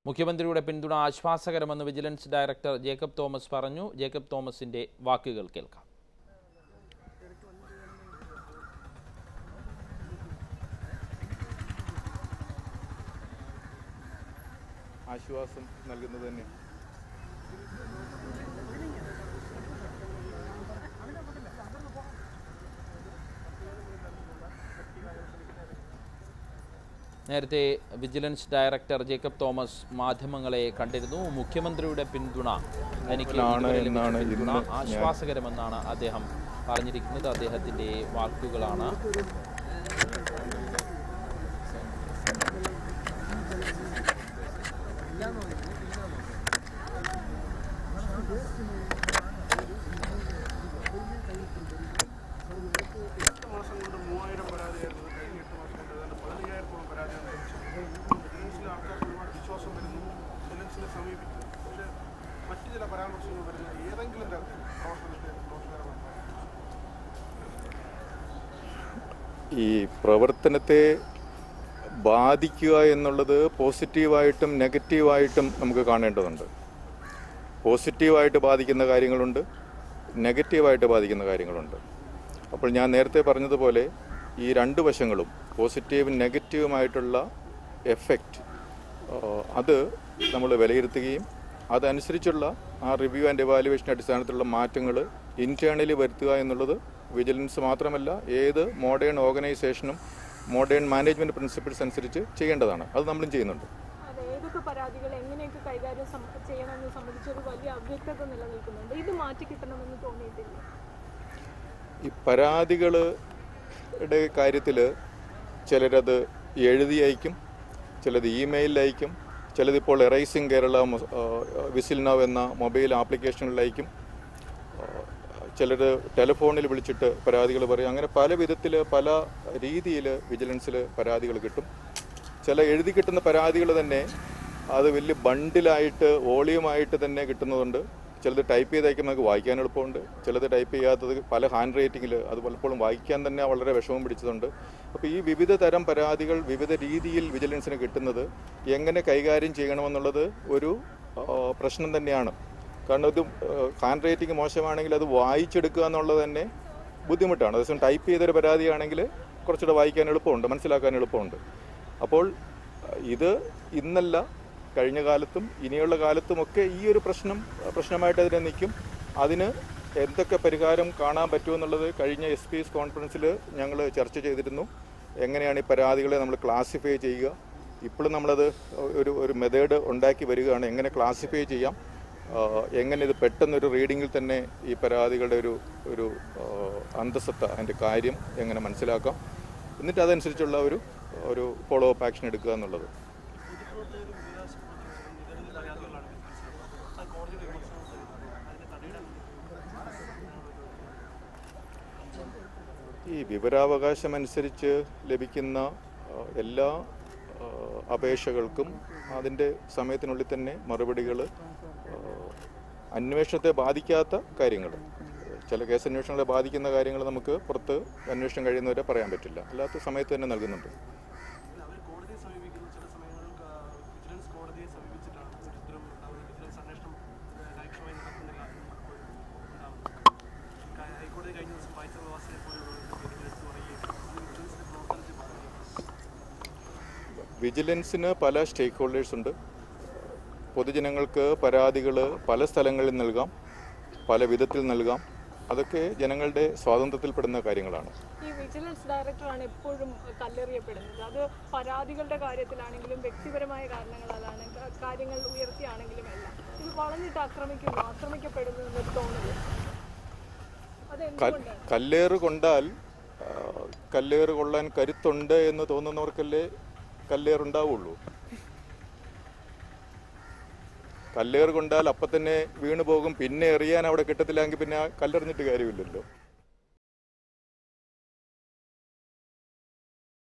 മുഖ്യമന്ത്രിയുടെ പിന്തുണ ആശ്വാസകരമെന്ന് വിജിലൻസ് ഡയറക്ടർ ജേക്കബ് തോമസ് പറഞ്ഞു ജേക്കബ് തോമസിന്റെ വാക്കുകൾ കേൾക്കാം ആശ്വാസം നൽകുന്നത് തന്നെ നേരത്തെ വിജിലൻസ് ഡയറക്ടർ ജേക്കബ് തോമസ് മാധ്യമങ്ങളെ കണ്ടിരുന്നു മുഖ്യമന്ത്രിയുടെ പിന്തുണ എനിക്ക് ആണ് ഇതുവരെ ലഭിച്ച എന്നാണ് പിന്തുണ ഇന്ന് ഞാൻ- ആശ്വാസകരമെന്നാണ് അദ്ദേഹം പറഞ്ഞിരിക്കുന്നത് അദ്ദേഹത്തിന്റെ വാക്കുകളാണ് എട്ട് മാസം കൊണ്ട് മൂവായിരം പരാതിയായിരുന്നു കഴിഞ്ഞ എട്ട് മാസം കൊണ്ട് ഏതാണ്ട് പതിനയ്യായിരത്തോളം പരാതിയാണ് ലഭിച്ചത് വിജിലൻസിലെ ആൾക്കാർക്ക് ഒരുപാട് വിശ്വാസം വരുന്നു വിജിലൻസിനെ സമീപിക്കുന്നു പക്ഷേ മറ്റു ചില പരാമർശങ്ങൾ വരുന്ന ഏതെങ്കിലും തരത്തിൽ പ്രവർത്തനത്തെ ദോഷകരമാണ് ഈ പ്രവർത്തനത്തെ ബാധിക്കുക എന്നുള്ളത് പോസിറ്റീവായിട്ടും നെഗറ്റീവായിട്ടും നമുക്ക് കാണേണ്ടതുണ്ട് പോസിറ്റീവായിട്ട് ബാധിക്കുന്ന കാര്യങ്ങളുണ്ട് നെഗറ്റീവായിട്ട് ബാധിക്കുന്ന കാര്യങ്ങളുണ്ട് അപ്പോൾ ഞാൻ നേരത്തെ പറഞ്ഞതുപോലെ ഈ രണ്ട് വശങ്ങളും പോസിറ്റീവും നെഗറ്റീവുമായിട്ടുള്ള എഫക്റ്റ് അത് നമ്മൾ വിലയിരുത്തുകയും അതനുസരിച്ചുള്ള ആ റിവ്യൂ ആൻഡ് എവാലുവേഷൻ അടിസ്ഥാനത്തിലുള്ള മാറ്റങ്ങൾ ഇൻറ്റേർണലി വരുത്തുക എന്നുള്ളത് വിജിലൻസ് മാത്രമല്ല ഏത് മോഡേൺ ഓർഗനൈസേഷനും മോഡേൺ മാനേജ്മെൻറ്റ് പ്രിൻസിപ്പിൾസ് അനുസരിച്ച് ചെയ്യേണ്ടതാണ് അത് നമ്മളും ചെയ്യുന്നുണ്ട് അതെ ഏതൊക്കെ പരാതികൾ എങ്ങനെയൊക്കെ കൈകാര്യം സം- ചെയ്യണമെന്ന് സംബന്ധിച്ച് ഒരു വലിയ അവ്യക്തത നിലനിൽക്കുന്നുണ്ട് ഇത് മാറ്റി കിട്ടണമെന്ന് തോന്നിയിട്ടില്ല ഈ പരാതികളുടെ കാര്യത്തിൽ ചിലരത് എഴുതി അയക്കും ചിലത് ഇമെയിലിൽ അയക്കും ചിലതിപ്പോൾ എറൈസിങ് കേരള വിസിൽ നൗ എന്ന മൊബൈൽ ആപ്ലിക്കേഷനിൽ അയക്കും ചിലർ ടെലിഫോണിൽ വിളിച്ചിട്ട് പരാതികൾ പറയും അങ്ങനെ പല വിധത്തിൽ പല രീതിയിൽ വിജിലൻസിൽ പരാതികൾ കിട്ടും ചില എഴുതി കിട്ടുന്ന പരാതികൾ തന്നെ അത് വലിയ ബണ്ടിലായിട്ട് വോളിയമായിട്ട് തന്നെ കിട്ടുന്നതുണ്ട് ചിലത് ടൈപ്പ് ചെയ്ത് അയക്കുമ്പോൾ നമുക്ക് വായിക്കാൻ എളുപ്പമുണ്ട് ചിലത് ടൈപ്പ് ചെയ്യാത്തത് പല ഹാൻഡ് റൈറ്റിങ്ങിൽ അത് പലപ്പോഴും വായിക്കാൻ തന്നെ വളരെ വിഷമം പിടിച്ചതുണ്ട് അപ്പോൾ ഈ വിവിധ തരം പരാതികൾ വിവിധ രീതിയിൽ വിജിലൻസിന് കിട്ടുന്നത് എങ്ങനെ കൈകാര്യം ചെയ്യണമെന്നുള്ളത് ഒരു ആ, പ്രശ്നം തന്നെയാണ് കാരണം ഇത് ഹാൻഡ് റൈറ്റിംഗ് മോശമാണെങ്കിൽ അത് വായിച്ചെടുക്കുക എന്നുള്ളത് തന്നെ ബുദ്ധിമുട്ടാണ് അതേസമയം ടൈപ്പ് ചെയ്തൊരു പരാതിയാണെങ്കിൽ കുറച്ചുകൂടെ വായിക്കാൻ എളുപ്പമുണ്ട് മനസ്സിലാക്കാൻ എളുപ്പമുണ്ട് അപ്പോൾ ഇത് ഇന്നല്ല കഴിഞ്ഞ കാലത്തും ഇനിയുള്ള കാലത്തുമൊക്കെ ഈ ഒരു പ്രശ്നം പ്രശ്നമായിട്ട് അതിനെ നിൽക്കും അതിന് എന്തൊക്കെ പരിഹാരം കാണാൻ പറ്റുമെന്നുള്ളത് കഴിഞ്ഞ എസ് പി എസ് കോൺഫറൻസിൽ ഞങ്ങൾ ചർച്ച ചെയ്തിരുന്നു എങ്ങനെയാണ് ഈ പരാതികളെ നമ്മൾ ക്ലാസിഫൈ ചെയ്യുക ഇപ്പോഴും നമ്മളത് ഒരു ഒരു മെത്തേഡ് ഉണ്ടാക്കി വരികയാണ് എങ്ങനെ ക്ലാസിഫൈ ചെയ്യാം ആഹ് എങ്ങനെ ഇത് പെട്ടെന്നൊരു റീഡിങ്ങിൽ തന്നെ ഈ പരാതികളുടെ ഒരു ഒരു ആഹ് അന്തസത്ത അതിൻ്റെ കാര്യം എങ്ങനെ മനസ്സിലാക്കാം എന്നിട്ട് അതനുസരിച്ചുള്ള ഒരു ഒരു ഫോളോ അപ്പ് ആക്ഷൻ എടുക്കുക എന്നുള്ളത് ഈ വിവരാവകാശം അനുസരിച്ച് ലഭിക്കുന്ന ആ, എല്ലാ ആ, അപേക്ഷകൾക്കും അതിൻ്റെ സമയത്തിനുള്ളിൽ തന്നെ മറുപടികൾ അന്വേഷണത്തെ ബാധിക്കാത്ത കാര്യങ്ങൾ ചില കേസ് അന്വേഷണങ്ങളെ ബാധിക്കുന്ന കാര്യങ്ങൾ നമുക്ക് പുറത്ത് അന്വേഷണം കഴിയുന്നവരെ പറയാൻ പറ്റില്ല അല്ലാത്ത സമയത്ത് തന്നെ നൽകുന്നുണ്ട് അവർ കോടതിയെ സമീപിക്കുന്ന ചില സമയങ്ങളിൽ ആ, വിജിലൻസ് കോടതിയെ സമീപിച്ചിട്ടാണ് ഒരു ഇത്തരം ഉണ്ടാവുന്നത് വിജിലൻസ് അന്വേഷണം ആ, കാര്യക്ഷമമായി നടക്കുന്നില്ല എന്ന് പലപ്പോഴും ഉണ്ടാവുന്നത് ക- ഹൈക്കോടതി കഴിഞ്ഞ ദിവസം വായിച്ച പ്രവാസിയെ പോലെയുള്ളവർക്ക് എടുത്തു പറയുകയും അത് വിജിലൻസിന്റെ പ്രവർത്തനത്തെ ബാധിക്കും വിജിലൻസിന് പല സ്റ്റേക്ക് ഹോൾഡേഴ്സ് ഉണ്ട് പൊതുജനങ്ങൾക്ക് പരാതികൾ പല സ്ഥലങ്ങളിൽ നൽകാം പല വിധത്തിൽ നൽകാം അതൊക്കെ ജനങ്ങളുടെ സ്വാതന്ത്ര്യത്തിൽപ്പെടുന്ന കാര്യങ്ങളാണ് ഈ വിജിലൻസ് ഡയറക്ടറാണ് എപ്പോഴും കല്ലെറിയപ്പെടുന്നത് അത് പരാതികളുടെ കാര്യത്തിലാണെങ്കിലും വ്യക്തിപരമായ കാരണങ്ങളാലാണ് ക- കാര്യങ്ങൾ ഉയർത്തിയാണെങ്കിലും എല്ലാം ഇത് വളഞ്ഞിട്ട് ആക്രമിക്കുന്നു ആക്രമിക്കപ്പെടുന്നു എന്നൊരു തോന്നല് കൽ- അതെന്തുകൊണ്ട് കല്ലേറ് കൊണ്ടാൽ ആ, കല്ലേറ് കൊള്ളാൻ കരുത്തുണ്ട് എന്ന് തോന്നുന്നവർക്കല്ലേ കല്ലേറുണ്ടാവുള്ളൂ കല്ലേറ് കൊണ്ടാൽ അപ്പം തന്നെ വീണു പോകും പിന്നെ എറിയാൻ അവിടെ കിട്ടത്തില്ലെങ്കിൽ പിന്നെ ആ കല്ലെറിഞ്ഞിട്ട് കാര്യമില്ലല്ലോ